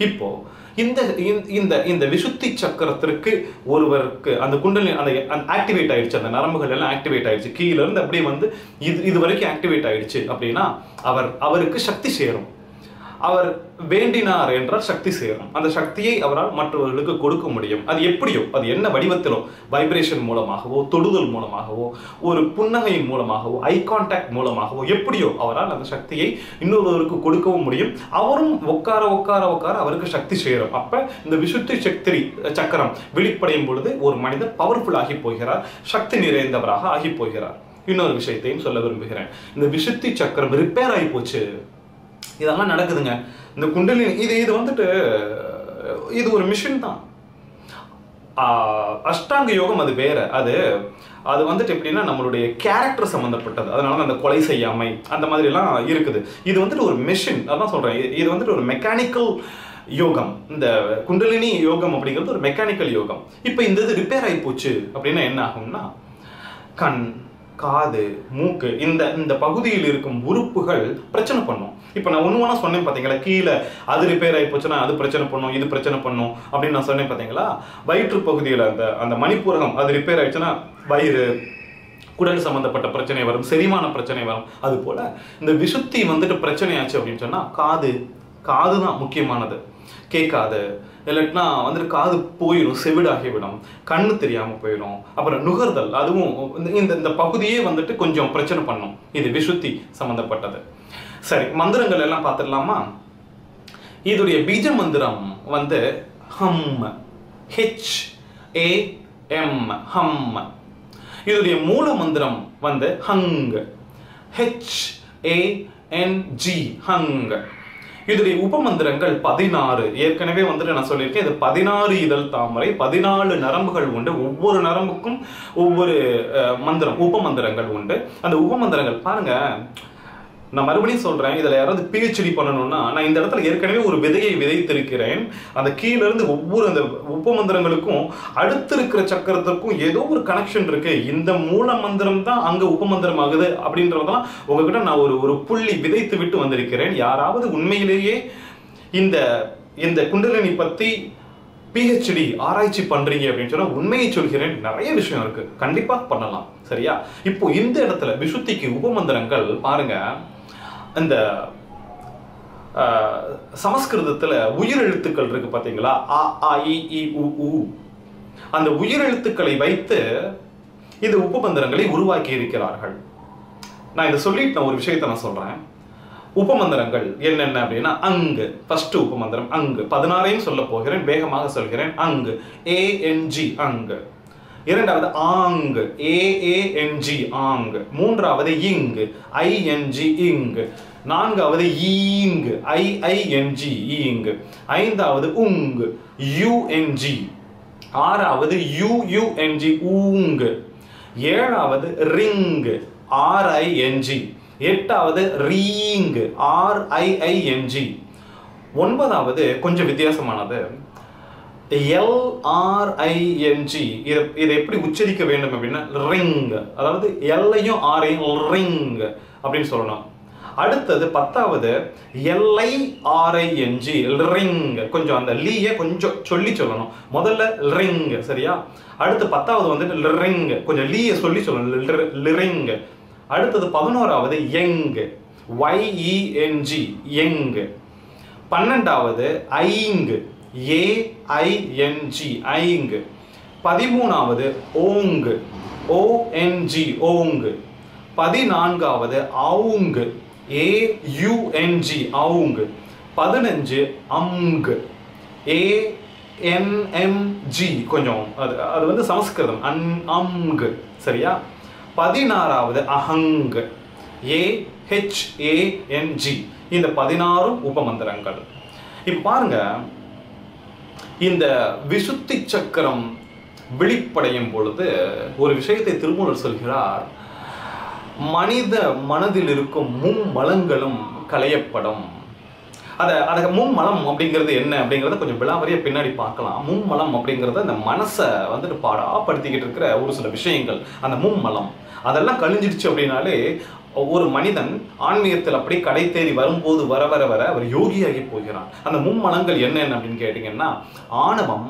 இப்போ இந்த இந்த- இந்த இந்த விசுத்தி சக்கரத்திற்கு ஒருவருக்கு அந்த குண்டலினி அந்த ஆக்டிவேட் ஆயிடுச்சு அந்த நரம்புகள் எல்லாம் ஆக்டிவேட் ஆயிடுச்சு கீழ இருந்து அப்படியே வந்து இது இது வரைக்கும் ஆக்டிவேட் ஆயிடுச்சு அப்படின்னா அவர் அவருக்கு சக்தி சேரும் அவர் வேண்டினார் என்றால் சக்தி சேரும் அந்த சக்தியை அவரால் மற்றவர்களுக்கு கொடுக்க முடியும் அது எப்படியோ அது என்ன வடிவத்திலோ வைப்ரேஷன் மூலமாகவோ தொடுதல் மூலமாகவோ ஒரு புன்னகையின் மூலமாகவோ ஐ கான்டாக்ட் மூலமாகவோ எப்படியோ அவரால் அந்த சக்தியை இன்னொருவருக்கு கொடுக்கவும் முடியும் அவரும் உட்கார உட்கார உட்கார அவருக்கு சக்தி சேரும் அப்ப இந்த விசுத்தி சக்தி சக்கரம் வெளிப்படையும் பொழுது ஒரு மனிதர் பவர்ஃபுல் ஆகி போகிறார் சக்தி நிறைந்தவராக ஆகி போகிறார் இன்னொரு விஷயத்தையும் சொல்ல விரும்புகிறேன் இந்த விசுத்தி சக்கரம் ரிப்பேர் ஆகி போச்சு இதெல்லாம் நடக்குதுங்க இந்த குண்டலினி இது இது வந்துட்டு இது ஒரு மிஷின் தான் ஆஹ் அஷ்டாங்க யோகம் அது வேற அது அது வந்துட்டு எப்படின்னா நம்மளுடைய கேரக்டர் சம்மந்தப்பட்டது அதனால தான் அந்த கொலை செய்யாமை அந்த மாதிரி எல்லாம் இருக்குது இது வந்துட்டு ஒரு மெஷின் அதான் சொல்றேன் இது- இது வந்துட்டு ஒரு மெக்கானிக்கல் யோகம் இந்த குண்டலினி யோகம் அப்படிங்கிறது ஒரு மெக்கானிக்கல் யோகம் இப்போ இந்த இது ரிப்பேர் ஆகி போச்சு அப்படின்னா என்ன ஆகும்னா கண் காது மூக்கு இந்த இந்த பகுதியில் இருக்கும் உறுப்புகள் பிரச்சனை பண்ணும் இப்போ நான் ஒன்று ஒன்றா சொன்னேன் பார்த்தீங்களா கீழே அது ரிப்பேர் ஆகி போச்சுன்னா அது பிரச்சனை பண்ணும் இது பிரச்சனை பண்ணும் அப்படின்னு நான் சொன்னேன் பார்த்தீங்களா வயிற்று பகுதியில் அந்த அந்த மணிப்பூரகம் அது ரிப்பேர் ஆயிடுச்சுன்னா வயிறு குடல் சம்பந்தப்பட்ட பிரச்சனை வரும் செரிமான பிரச்சனை வரும் அது போல இந்த விசுத்தி வந்துட்டு பிரச்சனை ஆச்சு அப்படின்னு சொன்னா காது காது தான் முக்கியமானது கேட்காது இல்லாட்டினா வந்துட்டு காது போயிடும் செவிடாகிவிடும் கண்ணு தெரியாம போயிடும் அப்புறம் நுகர்தல் அதுவும் இந்த- இந்த இந்த பகுதியே வந்துட்டு கொஞ்சம் பிரச்சனை பண்ணும் இது விசுத்தி சம்பந்தப்பட்டது சரி மந்திரங்கள் எல்லாம் பார்த்துடலாமா இதோடைய பீஜ மந்திரம் வந்து ஹம் ஹெச் ஏ எம் ஹம் இதோடைய மூல மந்திரம் வந்து ஹங் ஹெச் ஏ என் ஜி ஹங் இதோடைய உபமந்திரங்கள் பதினாறு ஏற்கனவே வந்துட்டு நான் சொல்லியிருக்கேன் இது பதினாறு இதழ் தாமரை பதினாலு நரம்புகள் உண்டு ஒவ்வொரு நரம்புக்கும் ஒவ்வொரு அஹ், மந்திரம் உபமந்திரங்கள் உண்டு அந்த உபமந்திரங்கள் பாருங்க நான் மறுபடியும் சொல்றேன் இதுல யாராவது பிஹெச்டி பண்ணணும்னா நான் இந்த இடத்துல ஏற்கனவே ஒரு விதையை விதைத்திருக்கிறேன் அந்த கீழ இருந்து ஒவ்வொரு அந்த உபமந்திரங்களுக்கும் அடுத்து இருக்கிற சக்கரத்திற்கும் ஏதோ ஒரு கனெக்ஷன் இருக்கு இந்த மூல மந்திரம் தான் அங்க உபமந்திரம் ஆகுது அப்படின்றதெல்லாம் உங்ககிட்ட நான் ஒரு ஒரு புள்ளி விதைத்து விட்டு வந்திருக்கிறேன் யாராவது உண்மையிலேயே இந்த இந்த குண்டலினி பத்தி பிஹெச்டி ஆராய்ச்சி பண்றீங்க அப்படின்னு சொன்னா உண்மையை சொல்கிறேன் நிறைய விஷயம் இருக்கு கண்டிப்பா பண்ணலாம் சரியா இப்போ இந்த இடத்துல விசுத்திக்கு உபமந்திரங்கள் பாருங்க இந்த ஆஹ், சமஸ்கிருதத்துல உயிரெழுத்துக்கள் இருக்கு பாத்தீங்களா அ ஆ இ இ உ உ அந்த உயிரெழுத்துக்களை வைத்து இந்த உபமந்திரங்களை உருவாக்கி இருக்கிறார்கள் நான் இதை சொல்லிட்டு நான் ஒரு விஷயத்தை நான் சொல்றேன் உபமந்திரங்கள் என்னென்ன அப்படின்னா அங்கு ஃபர்ஸ்ட் உபமந்திரம் அங்கு பதினாறையும் சொல்ல போகிறேன் வேகமாக சொல்கிறேன் அங்கு ஏஎன்ஜி அங்கு இரண்டாவது ஆங்கு ஏஏஎன்ஜி ஆங்கு மூன்றாவது இங்கு ஐஎன்ஜி இங்கு நான்காவது ஈங்கு ஐஐஎன்ஜி ஈங்கு ஐந்தாவது உங்கு யுஎன்ஜி ஆறாவது யுயுஎன்ஜி ஊங்கு ஏழாவது ரிங் ஆர்ஐஎன்ஜி எட்டாவது ரீங் ஆர்ஐஐஎன்ஜி ஒன்பதாவது கொஞ்சம் வித்தியாசமானது எல்ஆர்ஐஎன்ஜி இதை இதை எப்படி உச்சரிக்க வேண்டும் அப்படின்னா ரிங் அதாவது எல்லையும் ஆரையும் ரிங் அப்படின்னு சொல்லணும் அடுத்தது பத்தாவது எல்ஐ ஆர்ஐஎன்ஜி ரிங் கொஞ்சம் அந்த லீய கொஞ்சம் சொல்லி சொல்லணும் முதல்ல ரிங் சரியா அடுத்து பத்தாவது வந்துட்டு ரிங் கொஞ்சம் லீய சொல்லி சொல்லணும் லிரிங் அடுத்தது பதினோராவது யங் ஒய்இஎன்ஜி யங் பன்னெண்டாவது ஐங் ஏஐஎன்ஜி ஐங் பதிமூணாவது ஓங் ஓஎன்ஜி ஓங் பதினான்காவது அவுங் ஏயுஎன்ஜி அவுங் பதினஞ்சு அம்ங் ஏஎன்எம்ஜி கொஞ்சம் அது அது வந்து சமஸ்கிருதம் அன் அம்ங் சரியா பதினாறாவது அஹங் ஏ ஹெச்ஏஎன்ஜி இந்த பதினாறும் உபமந்திரங்கள் இப்ப பாருங்க இந்த விசுத்தி சக்கரம் விழிப்படையும் பொழுது ஒரு விஷயத்தை திருமூலர் சொல்கிறார் மனித மனதில் இருக்கும் மும்மலங்களும் களையப்படும் அதை அதை மும்மலம் அப்படிங்கிறது என்ன அப்படிங்கிறத கொஞ்சம் விளாவரியா பின்னாடி பார்க்கலாம் மும்மலம் அப்படிங்கிறது அந்த மனசை வந்துட்டு பாடாப்படுத்திக்கிட்டு இருக்கிற ஒரு சில விஷயங்கள் அந்த மும்மலம் அதெல்லாம் கழிஞ்சிடுச்சு அப்படின்னாலே ஒரு மனிதன் ஆன்மீகத்தில் அப்படி கடை தேறி வரும்போது வர வர வர அவர் யோகியாகி போகிறான் அந்த மும்மலங்கள் என்னென்ன அப்படின்னு கேட்டிங்கன்னா ஆணவம்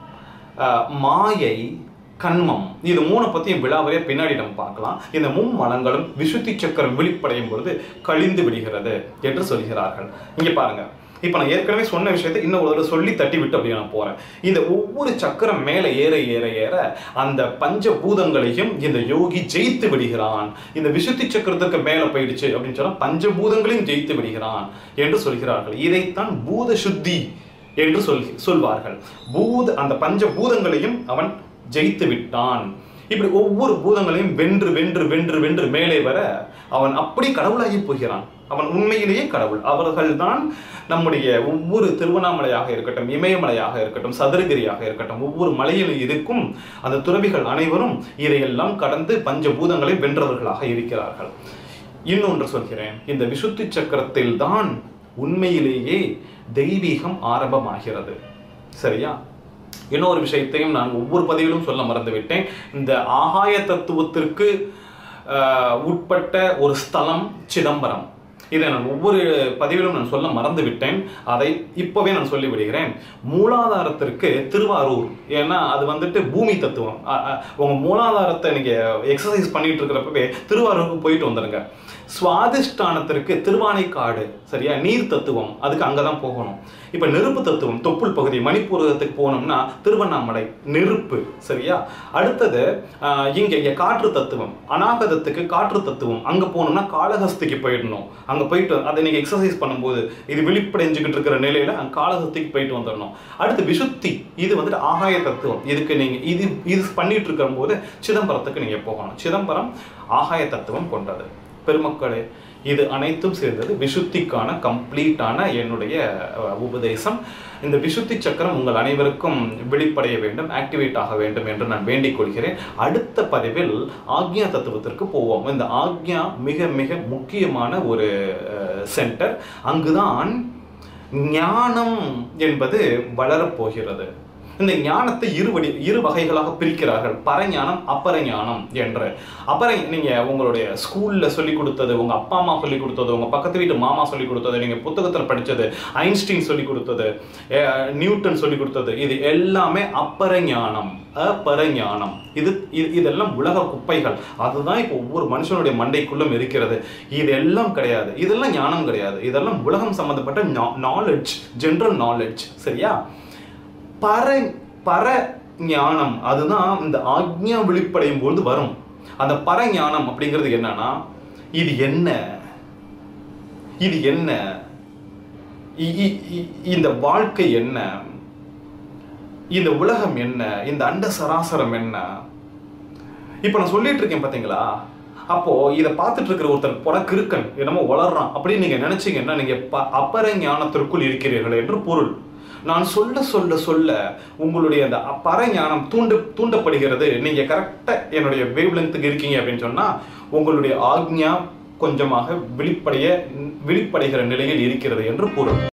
ஆஹ், மாயை கண்மம் இது மூணை பற்றியும் விழாவரே பின்னாடி நம்ம பார்க்கலாம் இந்த மும்மலங்களும் விசுத்தி சக்கரம் வெளிப்படையும் பொழுது கழிந்து விடுகிறது என்று சொல்கிறார்கள் இங்கே பாருங்க இப்போ நான் ஏற்கனவே சொன்ன விஷயத்தை இன்னும் ஒரு தடவை சொல்லி தட்டி விட்டு அப்படியே நான் போறேன் இந்த ஒவ்வொரு சக்கரம் மேலே ஏற ஏற ஏற அந்த பஞ்ச பூதங்களையும் இந்த யோகி ஜெயித்து விடுகிறான் இந்த விசுத்தி சக்கரத்துக்கு மேலே போயிடுச்சு அப்படின்னு சொன்னா பஞ்சபூதங்களையும் ஜெயித்து விடுகிறான் என்று சொல்கிறார்கள் இதைத்தான் பூத சுத்தி என்று சொல் சொல்வார்கள் பூத அந்த பஞ்ச பூதங்களையும் அவன் ஜெயித்து விட்டான் இப்படி ஒவ்வொரு பூதங்களையும் வென்று வென்று வென்று வென்று மேலே வர அவன் அப்படி கடவுளாகி போகிறான் அவன் உண்மையிலேயே கடவுள் அவர்கள்தான் நம்முடைய ஒவ்வொரு திருவண்ணாமலையாக இருக்கட்டும் இமயமலையாக இருக்கட்டும் சதுரகிரியாக இருக்கட்டும் ஒவ்வொரு மலையிலும் இருக்கும் அந்த துறவிகள் அனைவரும் இதையெல்லாம் கடந்து பஞ்சபூதங்களை வென்றவர்களாக இருக்கிறார்கள் இன்னொன்று சொல்கிறேன் இந்த விசுத்தி சக்கரத்தில் தான் உண்மையிலேயே தெய்வீகம் ஆரம்பமாகிறது சரியா இன்னொரு விஷயத்தையும் நான் ஒவ்வொரு பதிவிலும் சொல்ல மறந்துவிட்டேன் இந்த ஆகாய தத்துவத்திற்கு ஆஹ், உட்பட்ட ஒரு ஸ்தலம் சிதம்பரம் இதை நான் ஒவ்வொரு பதிவிலும் நான் சொல்ல மறந்து விட்டேன் அதை இப்போவே நான் சொல்லி விடுகிறேன் மூலாதாரத்திற்கு திருவாரூர் ஏன்னா அது வந்துட்டு பூமி தத்துவம் அ- அ, உங்க மூலாதாரத்தை நீங்க எக்ஸசைஸ் பண்ணிட்டு இருக்கிறப்பவே திருவாரூருக்கு போயிட்டு வந்துடுங்க சுவாதிஷ்டானத்திற்கு திருவானைக்காடு சரியா நீர் தத்துவம் அதுக்கு அங்கதான் போகணும் இப்ப நெருப்பு தத்துவம் தொப்புள் பகுதி மணிப்பூரகத்துக்கு போனோம்னா திருவண்ணாமலை நெருப்பு சரியா அடுத்தது ஆஹ், இங்க இங்க காற்று தத்துவம் அநாகதத்துக்கு காற்று தத்துவம் அங்க போனோம்னா காளஹஸ்திக்கு போயிடணும் அங்க போயிட்டு அதை நீங்க எக்ஸசைஸ் பண்ணும்போது இது விழிப்படைஞ்சுக்கிட்டு இருக்கிற நிலையில அங்க காளஹஸ்திக்கு போயிட்டு வந்துடணும் அடுத்து விசுத்தி இது வந்துட்டு ஆகாய தத்துவம் இதுக்கு நீங்க இது இது பண்ணிட்டு இருக்கும் போது சிதம்பரத்துக்கு நீங்க போகணும் சிதம்பரம் ஆகாய தத்துவம் கொண்டது பெருமக்களே இது அனைத்தும் சேர்ந்தது விசுத்திக்கான கம்ப்ளீட்டான என்னுடைய அஹ், உபதேசம் இந்த விசுத்தி சக்கரம் உங்கள் அனைவருக்கும் வெளிப்படைய வேண்டும் ஆக்டிவேட் ஆக வேண்டும் என்று நான் வேண்டிக் கொள்கிறேன் அடுத்த பதிவில் ஆக்ஞா தத்துவத்திற்கு போவோம் இந்த ஆக்ஞா மிக மிக முக்கியமான ஒரு சென்டர் அங்குதான் ஞானம் என்பது வளரப்போகிறது இந்த ஞானத்தை இரு வடி இரு வகைகளாக பிரிக்கிறார்கள் பரஞானம் அப்பரஞானம் என்று அப்புறம் நீங்க உங்களுடைய ஸ்கூல்ல சொல்லி கொடுத்தது உங்க அப்பா அம்மா சொல்லி கொடுத்தது உங்க பக்கத்து வீட்டு மாமா சொல்லி கொடுத்தது நீங்க புத்தகத்துல படிச்சது ஐன்ஸ்டீன் சொல்லி கொடுத்தது அஹ், நியூட்டன் சொல்லி கொடுத்தது இது எல்லாமே அப்பரஞானம் அப்பரஞானம் இது இது- இதெல்லாம் உலக குப்பைகள் அதுதான் இப்போ ஒவ்வொரு மனுஷனுடைய மண்டைக்குள்ளும் இருக்கிறது இதெல்லாம் கிடையாது இதெல்லாம் ஞானம் கிடையாது இதெல்லாம் உலகம் சம்பந்தப்பட்ட நாலேஜ் ஜென்ரல் நாலேஜ் சரியா பர பர ஞானம் அதுதான் இந்த ஆக்ஞா வெளிப்படையும் பொழுது வரும் அந்த பரஞானம் அப்படிங்கிறது என்னன்னா இது என்ன இது என்ன இ- இ- இ- இந்த வாழ்க்கை என்ன இந்த உலகம் என்ன இந்த அண்ட சராசரம் என்ன இப்போ நான் சொல்லிட்டு இருக்கேன் பாத்தீங்களா அப்போ இதை பார்த்துட்டு இருக்கிற ஒருத்தர் புற கிறுக்கன் என்னமோ வளர்றான் அப்படின்னு நீங்க நினைச்சீங்கன்னா நீங்க ப- அப்பர ஞானத்திற்குள் இருக்கிறீர்கள் என்று பொருள் நான் சொல்ல சொல்ல சொல்ல உங்களுடைய அந்த பர ஞானம் தூண்டு தூண்டப்படுகிறது நீங்க கரெக்டா என்னுடைய வேவ் லென்த்துக்கு இருக்கீங்க அப்படின்னு சொன்னா உங்களுடைய ஆக்ஞா கொஞ்சமாக வெளிப்படைய வெளிப்படைகிற நிலையில் இருக்கிறது என்று பொருள்